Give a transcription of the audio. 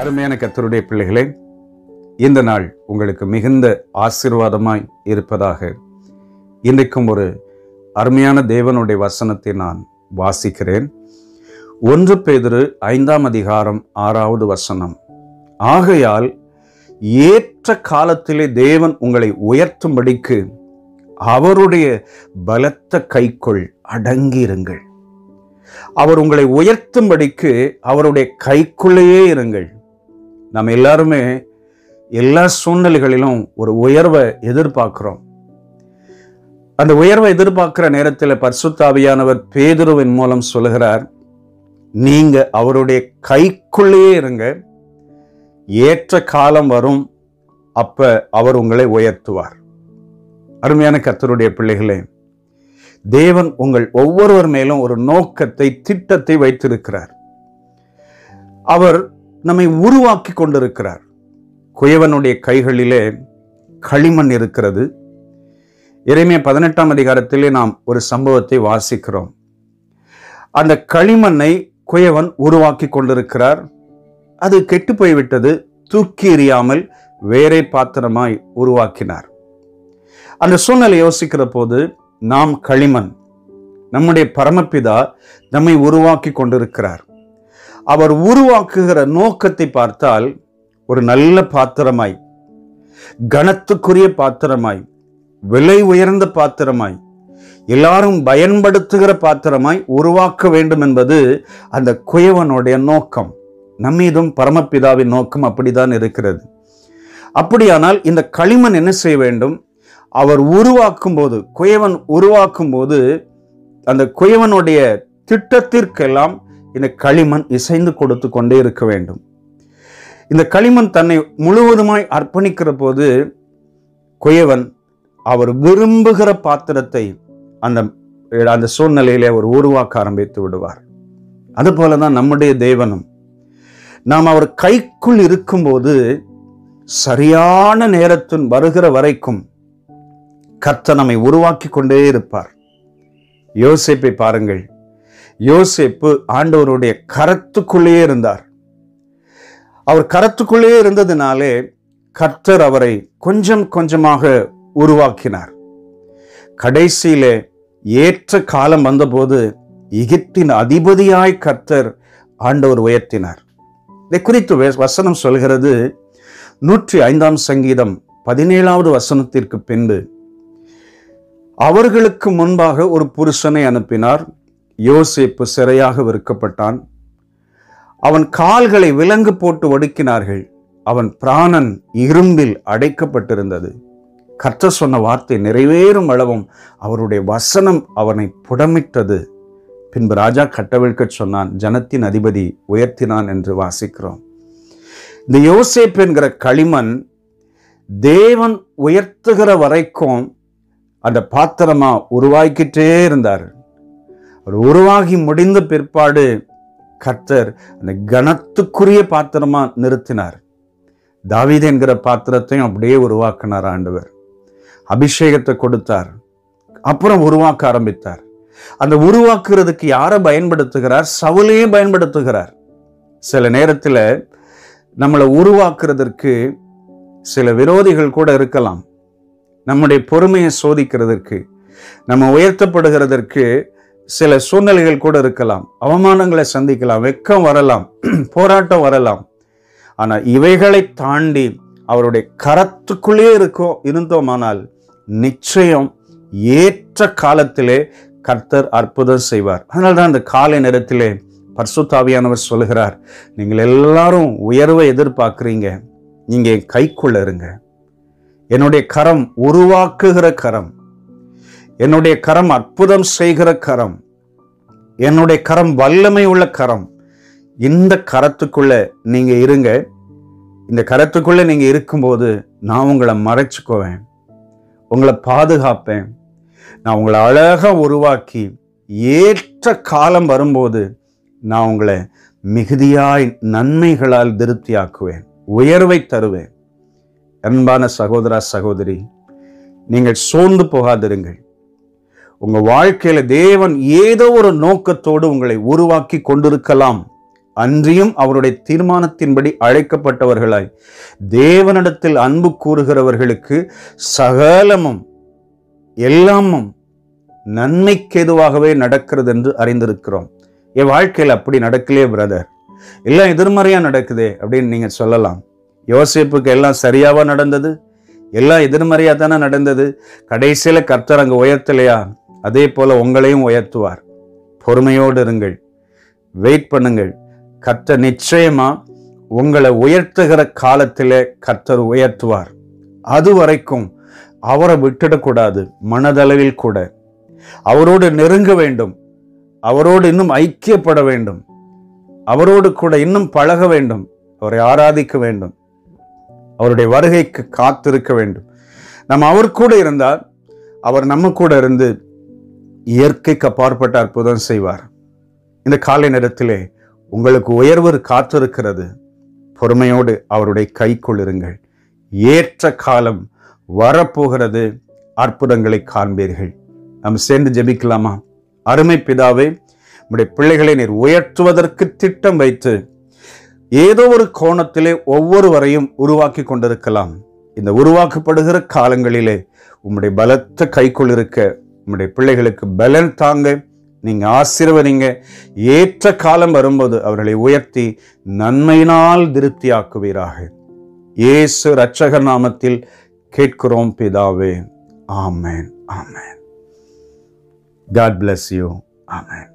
அருமையான கர்த்தருடைய பிள்ளைகளே இந்த நாள் உங்களுக்கு மிகுந்த ஆசீர்வாதமாய் இருப்பதாக இன்றைக்கும் ஒரு அருமையான தேவனுடைய வசனத்தை நான் வாசிக்கிறேன் ஒன்று பேதுரு ஐந்தாம் அதிகாரம் ஆறாவது வசனம் ஆகையால் ஏற்ற காலத்திலே தேவன் உங்களை உயர்த்தும்படிக்கு அவருடைய பலத்த கைக்குள் அடங்கியிருங்கள் அவர் உங்களை உயர்த்தும்படிக்கு அவருடைய கைக்குள்ளேயே இருங்கள் நம்ம எல்லாருமே எல்லா சூழ்நிலைகளிலும் ஒரு உயர்வை எதிர்பார்க்கிறோம் அந்த உயர்வை எதிர்பார்க்கிற நேரத்தில் பரிசுத்தாவியானவர் பேதுருவின் மூலம் சொல்லுகிறார் நீங்க அவருடைய கைக்குள்ளேயே இருங்க ஏற்ற காலம் வரும் அப்ப அவர் உங்களை உயர்த்துவார் அருமையான கர்த்தருடைய பிள்ளைகளே தேவன் உங்கள் ஒவ்வொருவர் மேலும் ஒரு நோக்கத்தை திட்டத்தை வைத்திருக்கிறார் அவர் நம்மை உருவாக்கி கொண்டிருக்கிறார் குயவனுடைய கைகளிலே களிமண் இருக்கிறது இறைமைய பதினெட்டாம் அதிகாரத்திலே நாம் ஒரு சம்பவத்தை வாசிக்கிறோம் அந்த களிமண்ணை குயவன் உருவாக்கி கொண்டிருக்கிறார் அது கெட்டு போய்விட்டது தூக்கி எறியாமல் வேறே பாத்திரமாய் உருவாக்கினார் அந்த சூழ்நிலை யோசிக்கிற போது நாம் களிமண் நம்முடைய பரமபிதா நம்மை உருவாக்கி கொண்டிருக்கிறார் அவர் உருவாக்குகிற நோக்கத்தை பார்த்தால் ஒரு நல்ல பாத்திரமாய் கனத்துக்குரிய பாத்திரமாய் விலை உயர்ந்த பாத்திரமாய் எல்லாரும் பயன்படுத்துகிற பாத்திரமாய் உருவாக்க வேண்டும் என்பது அந்த குயவனுடைய நோக்கம் நம்மீதும் பரமபிதாவின் நோக்கம் அப்படித்தான் இருக்கிறது அப்படியானால் இந்த களிமண் என்ன செய்ய வேண்டும் அவர் உருவாக்கும் போது குயவன் உருவாக்கும் போது அந்த குயவனுடைய திட்டத்திற்கெல்லாம் இந்த களிமண் இசைந்து கொடுத்து கொண்டே இருக்க வேண்டும் இந்த களிமண் தன்னை முழுவதுமாய் அர்ப்பணிக்கிற போது குயவன் அவர் விரும்புகிற பாத்திரத்தை அந்த அந்த சூழ்நிலையிலே அவர் உருவாக்க ஆரம்பித்து விடுவார் அதுபோல தான் நம்முடைய தேவனும் நாம் அவர் கைக்குள் இருக்கும்போது சரியான நேரத்தின் வருகிற வரைக்கும் கர்த்தர் நம்மை உருவாக்கி கொண்டே இருப்பார் யோசேப்பை பாருங்கள் யோசேப்பு ஆண்டவருடைய கரத்துக்குள்ளேயே இருந்தார் அவர் கரத்துக்குள்ளேயே இருந்ததினாலே கர்த்தர் அவரை கொஞ்சம் கொஞ்சமாக உருவாக்கினார் கடைசியிலே ஏற்ற காலம் வந்தபோது எகிப்தின் அதிபதியாய் கர்த்தர் ஆண்டவர் உயர்த்தினார் இதை குறித்து வே- வசனம் சொல்கிறது நூற்றி ஐந்தாம் சங்கீதம் பதினேழாவது வசனத்திற்கு பின்பு அவர்களுக்கு முன்பாக ஒரு புருஷனை அனுப்பினார் யோசேப்பு சிறையாக விற்கப்பட்டான் அவன் கால்களை விலங்கு போட்டு ஒடுக்கினார்கள் அவன் பிராணன் இரும்பில் அடைக்கப்பட்டிருந்தது கர்த்தர் சொன்ன வார்த்தை நிறைவேறும் அளவும் அவருடைய வசனம் அவனை புடமிட்டது பின்பு ராஜா கட்டவிழ்க்கச் சொன்னான் ஜனத்தின் அதிபதி உயர்த்தினான் என்று வாசிக்கிறோம் இந்த யோசேப் என்கிற களிமண் தேவன் உயர்த்துகிற வரைக்கும் அந்த பாத்திரமா உருவாக்கிட்டே இருந்தார் அவர் உருவாகி முடிந்த பிற்பாடு கர்த்தர் அந்த கனத்துக்குரிய பாத்திரமா நிறுத்தினார் தாவீது என்கிற பாத்திரத்தையும் அப்படியே உருவாக்கினார் ஆண்டவர் அபிஷேகத்தை கொடுத்தார் அப்புறம் உருவாக்க ஆரம்பித்தார் அந்த உருவாக்குறதுக்கு யாரை பயன்படுத்துகிறார் சவுலையே பயன்படுத்துகிறார் சில நேரத்தில் நம்மளை உருவாக்குறதற்கு சில விரோதிகள் கூட இருக்கலாம் நம்முடைய பொறுமையை சோதிக்கிறதற்கு நம்ம உயர்த்தப்படுகிறதற்கு சில சூழ்நிலைகள் கூட இருக்கலாம் அவமானங்களை சந்திக்கலாம் வெக்கம் வரலாம் போராட்டம் வரலாம் ஆனால் இவைகளை தாண்டி அவருடைய கரத்துக்குள்ளே இருக்கோம் இருந்தோமானால் நிச்சயம் ஏற்ற காலத்திலே கர்த்தர் அற்புதம் செய்வார் அதனால தான் அந்த காலை நேரத்திலே பர்சுத்தாவியானவர் சொல்லுகிறார் நீங்கள் எல்லாரும் உயர்வை எதிர்பார்க்குறீங்க நீங்க என் கைக்குள்ள இருங்க என்னுடைய கரம் உருவாக்குகிற கரம் என்னுடைய கரம் அற்புதம் செய்கிற கரம் என்னுடைய கரம் வல்லமை உள்ள கரம் இந்த கரத்துக்குள்ள நீங்க இருங்க இந்த கரத்துக்குள்ள நீங்க இருக்கும்போது நான் உங்களை மறைச்சுக்குவேன் உங்களை பாதுகாப்பேன் நான் உங்களை அழகா உருவாக்கி ஏற்ற காலம் வரும்போது நான் உங்களை மிகுதியாய் நன்மைகளால் திருப்தியாக்குவேன் உயர்வை தருவேன் அன்பான சகோதரா சகோதரி நீங்கள் சோர்ந்து போகாதிருங்கள் உங்க வாழ்க்கையில தேவன் ஏதோ ஒரு நோக்கத்தோடு உங்களை உருவாக்கி கொண்டிருக்கலாம் அன்றியும் அவருடைய தீர்மானத்தின்படி அழைக்கப்பட்டவர்களாய் தேவனிடத்தில் அன்பு கூறுகிறவர்களுக்கு சகலமும் எல்லாமும் நன்மைக்கேதுவாகவே நடக்கிறது என்று அறிந்திருக்கிறோம் என் வாழ்க்கையில் அப்படி நடக்கலையே பிரதர் எல்லாம் எதிர்மறையா நடக்குதே அப்படின்னு நீங்க சொல்லலாம் யோசிப்புக்கு எல்லாம் சரியாவா நடந்தது எல்லாம் எதிர்மறையா தானே நடந்தது கடைசியில கர்த்தர் அங்க உயர்த்தலையா அதே போல உங்களையும் உயர்த்துவார் பொறுமையோடு இருங்கள் வெயிட் பண்ணுங்கள் கர்த்தர் நிச்சயமா உங்களை உயர்த்துகிற காலத்திலே கர்த்தர் உயர்த்துவார் அது வரைக்கும் அவரை விட்டுடக்கூடாது மனதளவில் கூட அவரோடு நெருங்க வேண்டும் அவரோடு இன்னும் ஐக்கியப்பட வேண்டும் அவரோடு கூட இன்னும் பழக வேண்டும் அவரை ஆராதிக்க வேண்டும் அவருடைய வருகைக்கு காத்திருக்க வேண்டும் நம்ம அவர் கூட இருந்தால் அவர் நம்ம கூட இருந்து இயற்கைக்கு அப்பாற்பட்ட அற்புதம் செய்வார் இந்த காலை நேரத்திலே உங்களுக்கு உயர்வு காத்திருக்கிறது பொறுமையோடு அவருடைய கைக்குள் இருங்கள் ஏற்ற காலம் வரப்போகிறது அற்புதங்களை காண்பீர்கள் நாம் சேர்ந்து ஜெபிக்கலாமா அருமை பிதாவே உம்முடைய பிள்ளைகளை நீர் உயர்த்துவதற்கு திட்டம் வைத்து ஏதோ ஒரு கோணத்திலே ஒவ்வொருவரையும் உருவாக்கி கொண்டிருக்கலாம் இந்த உருவாக்கப்படுகிற காலங்களிலே உம்முடைய பலத்த கைக்குள் இருக்க உம்முடைய பிள்ளைகளுக்கு பலன் தாங்க நீங்க ஆசீர்வதிங்க ஏற்ற காலம் வரும்போது அவர்களை உயர்த்தி நன்மையினால் திருப்தியாக்குவீராக இயேசு இரட்சகர் நாமத்தில் கேட்கிறோம் பிதாவே amen amen God bless you amen